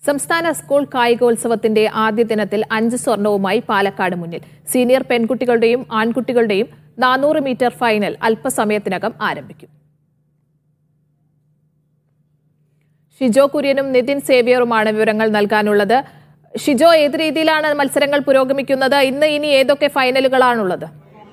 സംസ്ഥാന സ്കൂൾ കായികോത്സവത്തിന്റെ ആദ്യ ദിനത്തിൽ അഞ്ച് സ്വർണവുമായി പാലക്കാട് മുന്നിൽ സീനിയർ പെൺകുട്ടികളുടെയും ആൺകുട്ടികളുടെയും നാനൂറ് മീറ്റർ ഫൈനൽ അല്പസമയത്തിനകം ആരംഭിക്കും ഷിജോ കുര്യനും നിതിൻ സേവ്യറുമാണ് വിവരങ്ങൾ നൽകാനുള്ളത് ഷിജോ ഏത് രീതിയിലാണ് മത്സരങ്ങൾ പുരോഗമിക്കുന്നത് ഇന്ന് ഇനി ഏതൊക്കെ ഫൈനലുകളാണുള്ളത്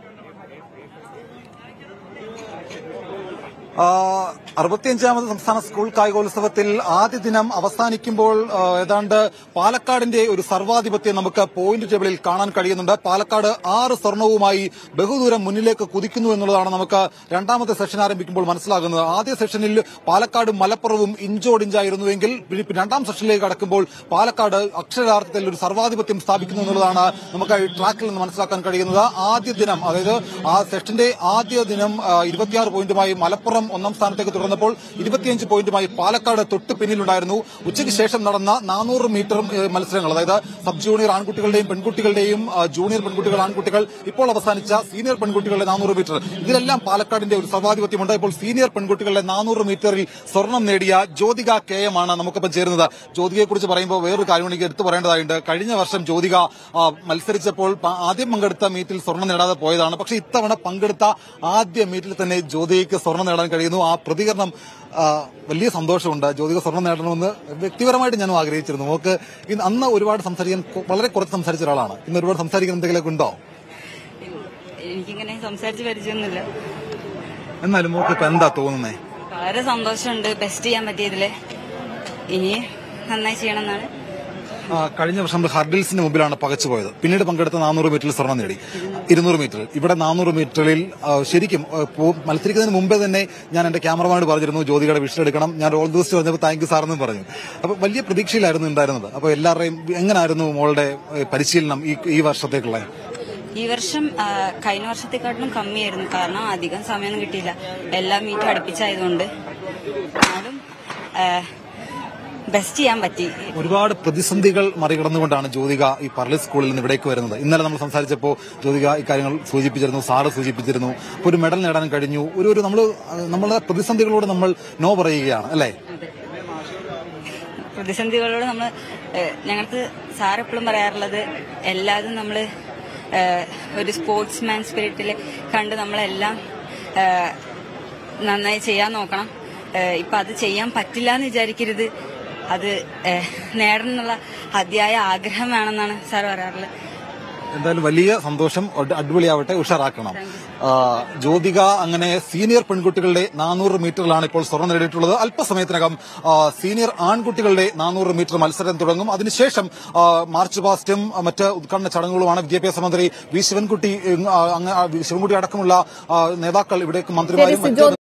ആ, അറുപത്തിയഞ്ചാമത് സംസ്ഥാന സ്കൂൾ കായികോത്സവത്തിൽ ആദ്യ ദിനം അവസാനിക്കുമ്പോൾ ആ, ഏതാണ്ട് പാലക്കാടിന്റെ ഒരു സർവാധിപത്യം നമുക്ക് പോയിന്റ് ടേബിളിൽ കാണാൻ കഴിയുന്നുണ്ട് പാലക്കാട് ആറ് സ്വർണവുമായി ബഹുദൂരം മുന്നിലേക്ക് കുതിക്കുന്നു എന്നുള്ളതാണ് നമുക്ക് രണ്ടാമത്തെ സെഷൻ ആരംഭിക്കുമ്പോൾ മനസ്സിലാകുന്നത് ആദ്യ സെഷനിൽ പാലക്കാട് മലപ്പുറവും ഇഞ്ചോടിഞ്ചായിരുന്നുവെങ്കിൽ പിന്നെ രണ്ടാം സെഷനിലേക്ക് കടക്കുമ്പോൾ പാലക്കാട് അക്ഷരാർത്ഥത്തിൽ ഒരു സർവാധിപത്യം സ്ഥാപിക്കുന്നു എന്നുള്ളതാണ് നമുക്ക് ഈ ട്രാക്കിൽ നിന്ന് മനസ്സിലാക്കാൻ കഴിയുന്നത് ആദ്യ ദിനം അതായത് ആ സെഷന്റെ ആദ്യ ദിനം ആ, ഇരുപത്തിയാറ് പോയിന്റുമായി മലപ്പുറം ഒന്നാം സ്ഥാനത്തേക്ക് തുടർന്നപ്പോൾ ഇരുപത്തിയഞ്ച് പോയിന്റുമായി പാലക്കാട് തൊട്ട് പിന്നിലുണ്ടായിരുന്നു ഉച്ചയ്ക്ക് ശേഷം നടന്ന നാനൂറ് മീറ്റർ ഏഹ്, മത്സരങ്ങൾ അതായത് സബ് ജൂനിയർ ആൺകുട്ടികളുടെയും പെൺകുട്ടികളുടെയും ആ, ജൂനിയർ പെൺകുട്ടികൾ ആൺകുട്ടികൾ ഇപ്പോൾ അവസാനിച്ച സീനിയർ പെൺകുട്ടികളുടെ നാനൂറ് മീറ്റർ ഇതിലെല്ലാം പാലക്കാടിന്റെ ഒരു സർവാധിപത്യമുണ്ട് ഇപ്പോൾ സീനിയർ പെൺകുട്ടികളുടെ നാനൂറ് മീറ്ററിൽ സ്വർണം നേടിയ ജ്യോതിക കെ എം ആണ് നമുക്കിപ്പം ചേരുന്നത് ജ്യോതികയെ കുറിച്ച് പറയുമ്പോൾ വേറൊരു കാര്യം എനിക്ക് എടുത്തു പറയേണ്ടതായിട്ടുണ്ട് കഴിഞ്ഞ വർഷം ജ്യോതിക ആ, മത്സരിച്ചപ്പോൾ പ- ആദ്യം പങ്കെടുത്ത മീറ്റിൽ സ്വർണം നേടാതെ പോയതാണ് പക്ഷേ ഇത്തവണ പങ്കെടുത്ത ആദ്യ മീറ്റിൽ തന്നെ ജ്യോതികയ്ക്ക് സ്വർണം നേടാൻ കഴിയുന്നു ആ പ്രതികരണം ആ, വലിയ സന്തോഷമുണ്ട് ജ്യോതിക സ്വർണം നേടണമെന്ന് വ്യക്തിപരമായിട്ട് ഞാനും ആഗ്രഹിച്ചിരുന്നു നമുക്ക് ഇന്ന് അന്ന് ഒരുപാട് സംസാരിക്കാൻ കൊ- വളരെ കുറച്ച് സംസാരിച്ച ഒരാളാണ് ഇന്ന് ഒരുപാട് സംസാരിക്കാൻ എന്തെങ്കിലുമൊക്കെ ഉണ്ടോ എനിക്കിങ്ങനെ സംസാരിച്ച് പരിചയമൊന്നുമില്ല എന്നാലും നമുക്ക് ഇപ്പൊ എന്താ തോന്നുന്നേ വളരെ സന്തോഷമുണ്ട് ബെസ്റ്റ് ചെയ്യാൻ പറ്റിയതില് ഇനി നന്നായി ചെയ്യണം എന്നാണ് ആ, കഴിഞ്ഞ വർഷം നമ്മൾ ഹർഡിൽസിന് മുമ്പിലാണ് പകച്ചുപോയത് പിന്നീട് പങ്കെടുത്ത നാനൂറ് മീറ്ററിൽ സ്വർണം നേടി ഇരുന്നൂറ് മീറ്ററിൽ ഇവിടെ നാനൂറ് മീറ്ററിൽ ആ, ശരിക്കും ആ, പോ- മത്സരിക്കുന്നതിന് മുമ്പേ തന്നെ ഞാൻ എന്റെ ക്യാമറമാനോട് പറഞ്ഞിരുന്നു ജ്യോതികയുടെ വിഷയം എടുക്കണം ഞാൻ ഓൾ ദി ബെസ്റ്റ് പറഞ്ഞപ്പോൾ താങ്ക് യു സാറെന്നും പറഞ്ഞു അപ്പൊ വലിയ പ്രതീക്ഷയിലായിരുന്നു ഉണ്ടായിരുന്നത് അപ്പൊ എല്ലാവരുടെയും എങ്ങനായിരുന്നു മോളുടെ ഏ, പരിശീലനം ഈ ഈ വർഷത്തേക്കുള്ള ഈ വർഷം ആ, കഴിഞ്ഞ വർഷത്തെക്കാട്ടിലും കമ്മിയായിരുന്നു കാരണം അധികം സമയമൊന്നും കിട്ടിയില്ല എല്ലാ മീറ്റും അടുപ്പിച്ചായതുകൊണ്ട് എന്നാലും ബെസ്റ്റ് ചെയ്യാൻ പറ്റി ഒരുപാട് പ്രതിസന്ധികൾ മറികടന്നുകൊണ്ടാണ് ജ്യോതിക ഈ പർലി സ്കൂളിൽ നിന്ന് ഇവിടേക്ക് വരുന്നത് ഇന്നലെ നമ്മൾ സംസാരിച്ചപ്പോൾ ജ്യോതിക ഇക്കാര്യങ്ങൾ സൂചിപ്പിച്ചിരുന്നു സാറ് സൂചിപ്പിച്ചിരുന്നു അപ്പോൾ ഒരു മെഡൽ നേടാൻ കഴിഞ്ഞു ഒരു ഒരു നമ്മൾ നമ്മളെ പ്രതിസന്ധികളോട് നമ്മൾ നോ പറയുകയാണ് അല്ലേ പ്രതിസന്ധികളോട് നമ്മൾ ഞങ്ങൾക്ക് സാർ എപ്പോഴും പറയാറുള്ളത് എല്ലാതും നമ്മൾ ഒരു സ്പോർട്സ്മാൻ സ്പിരിറ്റിൽ കണ്ട് നമ്മളെല്ലാം ഏ, നന്നായി ചെയ്യാൻ നോക്കണം ഏ, ഇപ്പൊ അത് ചെയ്യാൻ പറ്റില്ല എന്ന് വിചാരിക്കരുത് അത് ഏ, നേടണം എന്നുള്ള അതിയായ ആഗ്രഹം വേണമെന്നാണ് സാർ പറയാറുള്ളത് എന്തായാലും വലിയ സന്തോഷം അടി- അടിപൊളിയാവട്ടെ ഉഷാറാക്കണം ആ, ജ്യോതിക അങ്ങനെ സീനിയർ പെൺകുട്ടികളുടെ നാനൂറ് മീറ്ററിലാണ് ഇപ്പോൾ സ്വർണ്ണം നേടിയിട്ടുള്ളത് അല്പസമയത്തിനകം ആ, സീനിയർ ആൺകുട്ടികളുടെ നാനൂറ് മീറ്റർ മത്സരം തുടങ്ങും അതിനുശേഷം ആ, മാർച്ച് പാസ്റ്റും ആ, മറ്റ് ഉദ്ഘാടന ചടങ്ങുകളുമാണ് വിദ്യാഭ്യാസ മന്ത്രി വി ശിവൻകുട്ടി ഉം, ആ, അങ്ങ് ആ, വി ശിവൻകുട്ടി അടക്കമുള്ള ആ, നേതാക്കൾ ഇവിടേക്ക് മന്ത്രിമാരും ശരി, മറ്റ്